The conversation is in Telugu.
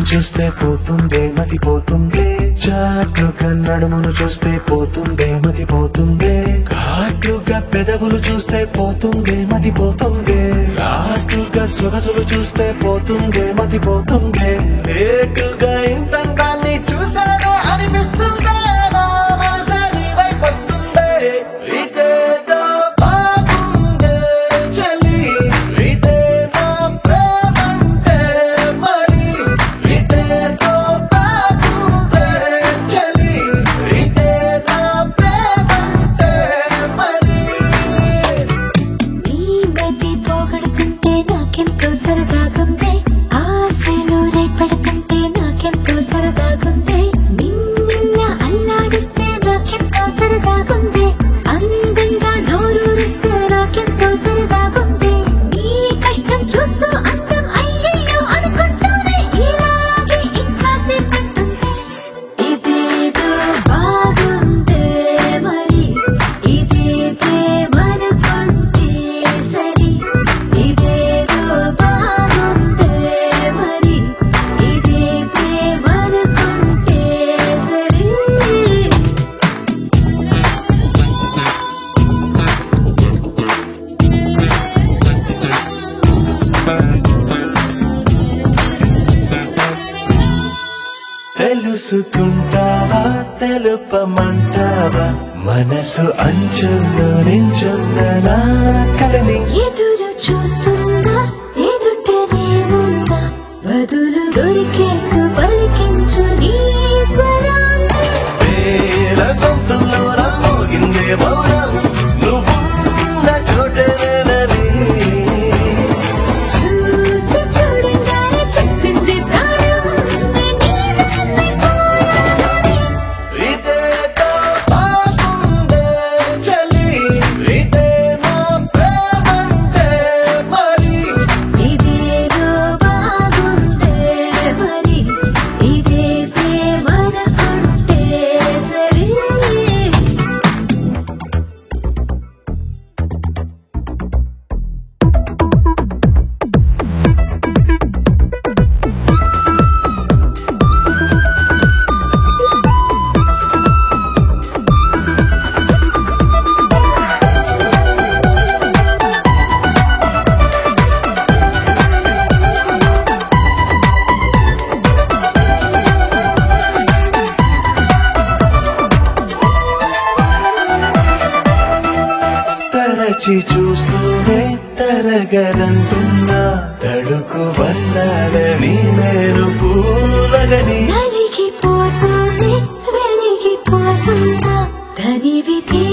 చూస్తే పోతుందే మతి పోతుందే చాటుగా నడుమును చూస్తే పోతుందే మతి పోతుందే ఘాటుగా పెదవులు చూస్తే పోతుందే మతి పోతుందే ఘాటుగా సొగసులు చూస్తే పోతుందే మతి పోతుందే లేటుగా ఇంతంతాన్ని చూసాను అనిపిస్తుందే నా మనసు నీ వైపు వస్తుందే ఇదేదో బాగుందే చలి ఇదే నా ప్రేమంటే మరి ఇదేదో బాగుందే చలి ఇదే నా ప్రేమంటే మరి నీ మతి పోగొడుతుంటే నాకెంతో సరదాగుంది ఆశలు రేపడుతుంటే నాకెంతో సరదాగుంది నిన్న అల్లాడిస్తే నాకెంతో సరదాగుంది అందంగా నోరూరిస్తే నాకెంతో సరదాగుంది నీ కష్టం చూస్తూ అందం అయ్యయ్యో అనుకుంటూనే ఇలాగే ఇంకాసేపట్టుంది ఇదేదో బాగుందే మరి ఇదే ప్రేమనుకుంటే సరి ఇదేదో బాగుందే మరి ఇదే ప్రేమనుకుంటే సరి తెలుసుకుంటావా తెలుపమంటావా మనసు అంచుల్లో నించున్న నా కలని ఎదురు చూస్తుందా ఎదుటనే ఉందా బదులు దొరికేకు పలికించు నీ స్వరాన్ని వేల గొంతుల్లో నా మోగిందే మౌనం నువ్వున్న చోటనేనని చూసి చూడంగానే చెప్పింది ప్రాణం నీవన్నీ పోయాలని. ఇదేదో బాగుందే చలి ఇదే నా ప్రేమంటే మరి ఇదేదో బాగుందే మరి ఇదే ప్రేమనుకుంటే సరి తరచి చూస్తూనే తరగదంటున్నా తడుకు వన్నాడని నేను పూలగని నలిగిపోతుంది వెలిగిపోతుందా తనివి తీర